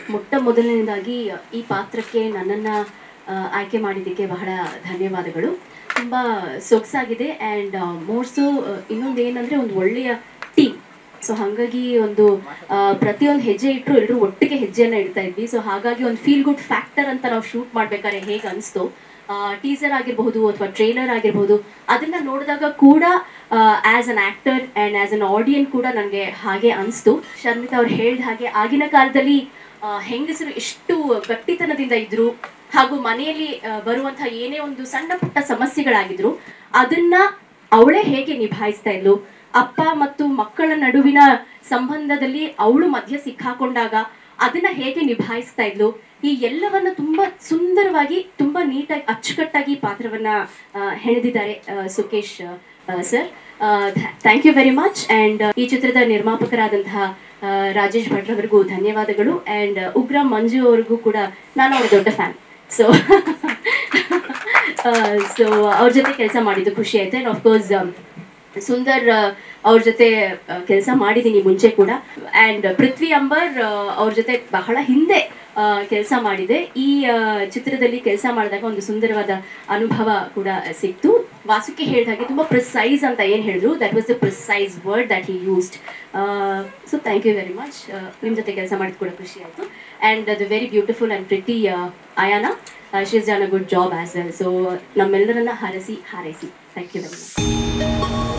ಮೊಟ್ಟ ಮೊದಲನೇದಾಗಿ ಈ ಪಾತ್ರಕ್ಕೆ ನನ್ನನ್ನು ಆಯ್ಕೆ ಮಾಡಿದ್ದಕ್ಕೆ ಬಹಳ ಧನ್ಯವಾದಗಳು ತುಂಬ ಸೊಗಸಾಗಿದೆ ಆ್ಯಂಡ್ ಮೋರ್ಸು ಇನ್ನೊಂದು ಏನಂದರೆ ಒಂದು ಒಳ್ಳೆಯ ಟೀಮ್ ಸೊ ಹಾಗಾಗಿ ಒಂದು ಆ, ಪ್ರತಿಯೊಂದು ಹೆಜ್ಜೆ ಇಟ್ಟರು ಎಲ್ಲರೂ ಒಟ್ಟಿಗೆ ಹೆಜ್ಜೆಯನ್ನು ಇಡ್ತಾ ಇದ್ವಿ ಸೊ ಹಾಗಾಗಿ ಒಂದು ಫೀಲ್ ಗುಡ್ ಫ್ಯಾಕ್ಟರ್ ಅಂತ ನಾವು ಶೂಟ್ ಮಾಡ್ಬೇಕಾದ್ರೆ ಹೇಗೆ ಅನಿಸ್ತು ಟೀಸರ್ ಆಗಿರಬಹುದು ಅಥವಾ ಟ್ರೇಲರ್ ಆಗಿರಬಹುದು ಅದನ್ನ ನೋಡಿದಾಗ ಕೂಡ as an actor and as an audience ಕೂಡ ನನಗೆ ಹಾಗೆ ಅನಿಸ್ತು ಶರ್ಮಿತಾ ಅವ್ರು ಹೇಳಿದ ಹಾಗೆ ಆಗಿನ ಕಾಲದಲ್ಲಿ ಆ, ಹೆಂಗಸರು ಎಷ್ಟು ಗಟ್ಟಿತನದಿಂದ ಇದ್ರು ಹಾಗೂ ಮನೆಯಲ್ಲಿ ಆ, ಬರುವಂತಹ ಏನೇ ಒಂದು ಸಣ್ಣ ಪುಟ್ಟ ಸಮಸ್ಯೆಗಳಾಗಿದ್ರು ಅದನ್ನ ಅವಳೇ ಹೇಗೆ ನಿಭಾಯಿಸ್ತಾ ಇದ್ಲು ಅಪ್ಪ ಮತ್ತು ಮಕ್ಕಳ ನಡುವಿನ ಸಂಬಂಧದಲ್ಲಿ ಅವಳು ಮಧ್ಯ ಸಿಕ್ಕಾಕೊಂಡಾಗ ಅದನ್ನ ಹೇಗೆ ನಿಭಾಯಿಸ್ತಾ ಇದ್ಲು ಈ ಎಲ್ಲವನ್ನ ತುಂಬಾ ಸುಂದರವಾಗಿ ತುಂಬಾ ನೀಟಾಗಿ ಅಚ್ಚುಕಟ್ಟಾಗಿ ಈ ಪಾತ್ರವನ್ನ ಆ, ಹೆಣೆದಿದ್ದಾರೆ ಆ, Sukesh sir thank you very much and ಈ ಚಿತ್ರದ ನಿರ್ಮಾಪಕರಾದಂತಹ ಆ, ರಾಜೇಶ್ ಭಟ್ರವರಿಗೂ ಧನ್ಯವಾದಗಳು ಅಂಡ್ ಉಗ್ರ ಮಂಜು ಅವ್ರಿಗೂ ಕೂಡ ನಾನು ಅವ್ರ ದೊಡ್ಡ ಫ್ಯಾನ್ ಸೊ ಸೊ ಅವ್ರ ಜೊತೆ ಕೆಲಸ ಮಾಡಿದ್ದು ಖುಷಿ ಆಯ್ತು ಅಂಡ್ ಅಫ್ಕೋರ್ಸ್ ಸುಂದರ್ ಆ, ಅವ್ರ ಜೊತೆ ಕೆಲಸ ಮಾಡಿದ್ದೀನಿ ಮುಂಚೆ ಕೂಡ ಆ್ಯಂಡ್ ಪೃಥ್ವಿ ಅಂಬರ್ ಆ, ಅವ್ರ ಜೊತೆ ಬಹಳ ಹಿಂದೆ ಕೆಲಸ ಮಾಡಿದೆ ಈ ಆ, ಚಿತ್ರದಲ್ಲಿ ಕೆಲಸ ಮಾಡಿದಾಗ ಒಂದು ಸುಂದರವಾದ ಅನುಭವ ಕೂಡ ಸಿಕ್ತು ವಾಸುಕಿ ಹೇಳಿದ ಹಾಗೆ ತುಂಬ ಪ್ರಿಸೈಸ್ ಅಂತ ಏನು ಹೇಳಿದ್ರು that was the precise word that he used so thank you very much ನಿಮ್ಮ ಜೊತೆ ಕೆಲಸ ಮಾಡಿದ್ ಕೂಡ ಖುಷಿ ಆಯಿತು and the very beautiful and pretty Ayana she's done a good job as well so ನಮ್ಮೆಲ್ಲರನ್ನ ಹರಸಿ ಹಾರೈಸಿ ಥ್ಯಾಂಕ್ ಯು ವೆರಿ ಮಚ್